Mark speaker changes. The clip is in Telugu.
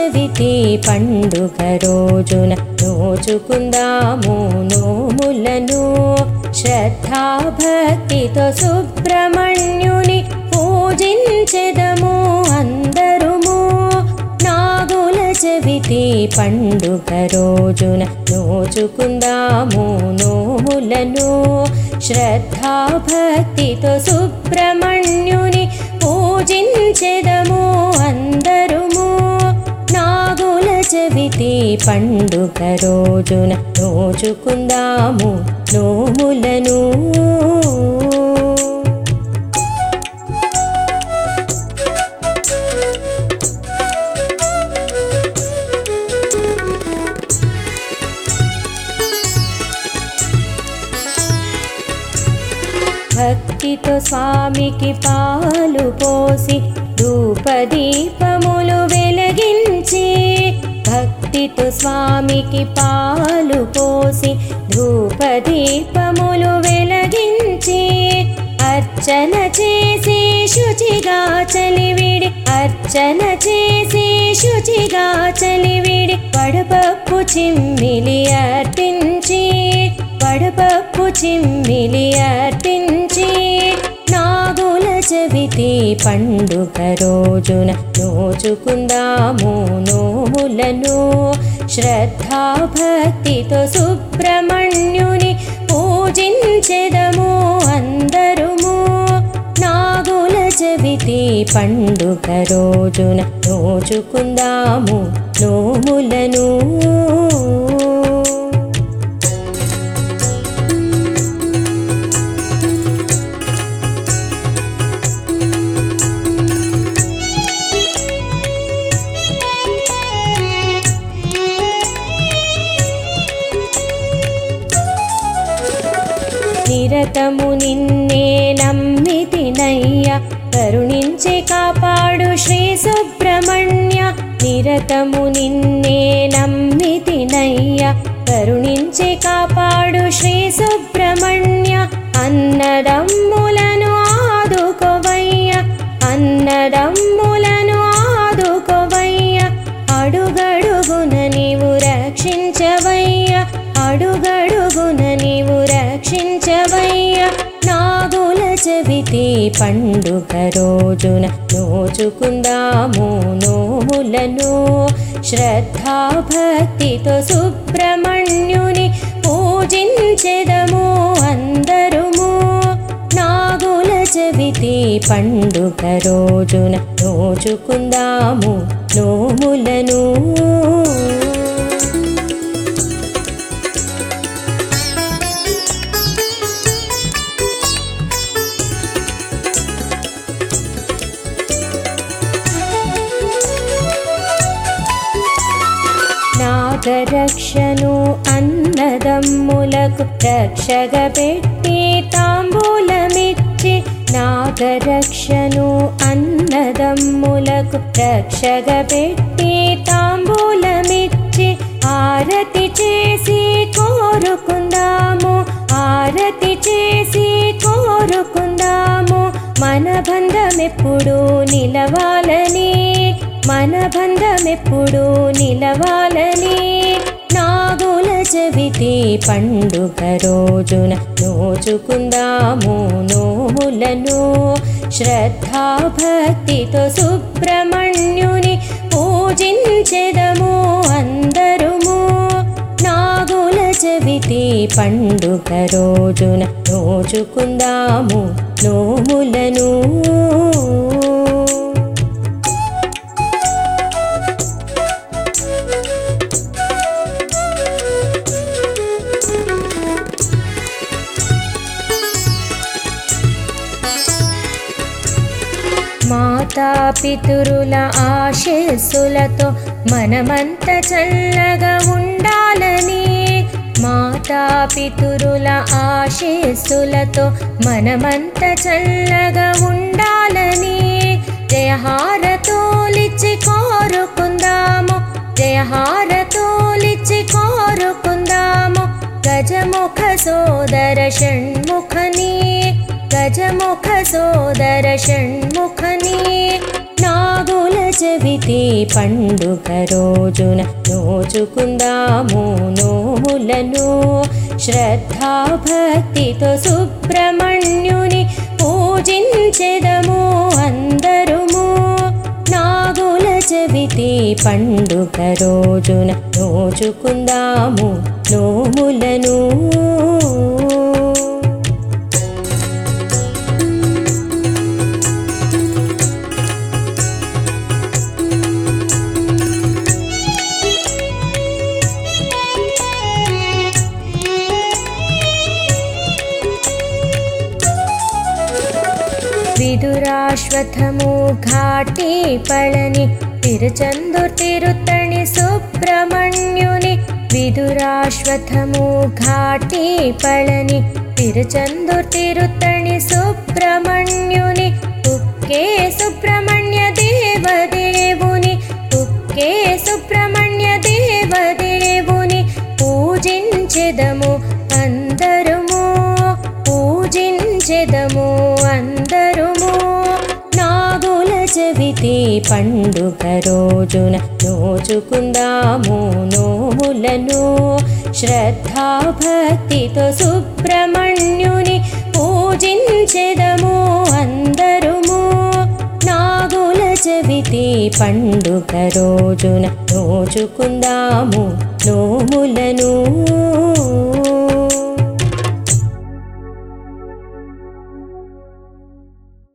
Speaker 1: చవితి పండుగ రోజున నోచుకుందాము నోములను శ్రద్ధాభక్తితో సుబ్రహ్మణ్యుని పూజించెదము అందరుము నాగుల చవితి పండుగ రోజున నోచుకుందాము నోములను శ్రద్ధాభక్తితో సుబ్రహ్మణ్యుని పూజించెదము అందరుము నాగుల చవితి పండుగ రోజున నోచుకుందాము నోములను భక్తితో స్వామికి పాలు పోసి ధూపదీపములు వెలిగించి భక్తితో స్వామికి పాలు పోసి ధూపదీపములు వెలిగించి అర్చన చేసి శుచిగా చలివిడి అర్చన చేసి శుచిగా చలివిడి వడపప్పు చిమ్మిలి అర్పించి వడపప్పు చిమ్మిలి అర్పించి నాగుల చవితి పండుగ రోజున నోచుకుందాము నోములను శ్రద్ధాభక్తితో సుబ్రహ్మణ్యుని పూజించెదము అందరుము నాగుల చవితి పండుగ రోజున నోచుకుందాము నోములను నిరతము నిన్నే నమ్మితినయ్య కరుణించి కాపాడు శ్రీ సుబ్రహ్మణ్య నిరతము నిన్నే నమ్మితినయ్య కరుణించి కాపాడు శ్రీ సుబ్రహ్మణ్య అన్నదమ్ములను ఆదుకోవయ్య అన్నదమ్ములను ఆదుకోవయ్య అడుగడుగున నీవు రక్షించవయ్య అడుగడుగున నీవు రక్షించవయ్య నాగుల చవితి పండుగ రోజున నోచుకుందాము నోములను శ్రద్ధాభక్తితో సుబ్రహ్మణ్యుని పూజించెదము అందరుము నాగుల చవితి పండుగ రోజున నోచుకుందాము నోములను నాగరక్షను అన్నదమ్ములకు రక్షగ పెట్టి తాంబూలమిచ్చి నాగరక్షను అన్నదమ్ములకు రక్షగ పెట్టి తాంబూలమిచ్చి ఆరతి చేసి కోరుకుందాము ఆరతి చేసి కోరుకుందాము మన బంధమెప్పుడు నిలవాలని మన బంధమెప్పుడు నిలవాలని నాగుల చవితి పండుగ రోజున నోచుకుందాము నోములను శ్రద్ధాభక్తితో సుబ్రహ్మణ్యుని పూజించెదము అందరుము నాగుల చవితి పండుగ రోజున నోచుకుందాము నోములను మాతాపితురుల ఆశీస్సులతో మనమంత చల్లగా ఉండాలని మాతాపితురుల ఆశీస్సులతో మనమంత చల్లగా ఉండాలని జయహారతోలిచ్చి కోరుకుందాము జయహారతోలిచ్చి కోరుకుందాము గజముఖ సోదర షణ్ముఖని గజముఖ సోదర షణ్ముఖని నాగుల చవితి పండుగ రోజున నోచుకుందాము నోములను శ్రద్ధాభక్తితో సుబ్రహ్మణ్యుని పూజించెదము అందరుము నాగుల చవితి పండుగ రోజున నోచుకుందాము నోములను విదురాశ్వథము ఘాటి పళని తిరుచందూర్ తిరుత్తణి సుబ్రహ్మణ్యుని విదురాశ్వథము ఘాటి పళని తిరుచందూర్ తిరుత్తణి సుబ్రహ్మణ్యుని ఉక్కే సుబ్రహ్మణ్య దేవదేవుని ఉక్కే సుబ్రహ్మణ్య దేవదేవుని పూజించెదము అందరుము పూజించెదము అందరుము నాగుల చవితి పండుగ రోజున నోచుకుందాము నోములను శ్రద్ధాభక్తితో సుబ్రహ్మణ్యుని పూజించెదము అందరుము నాగుల చవితి పండుగ రోజున నోచుకుందాము నోములను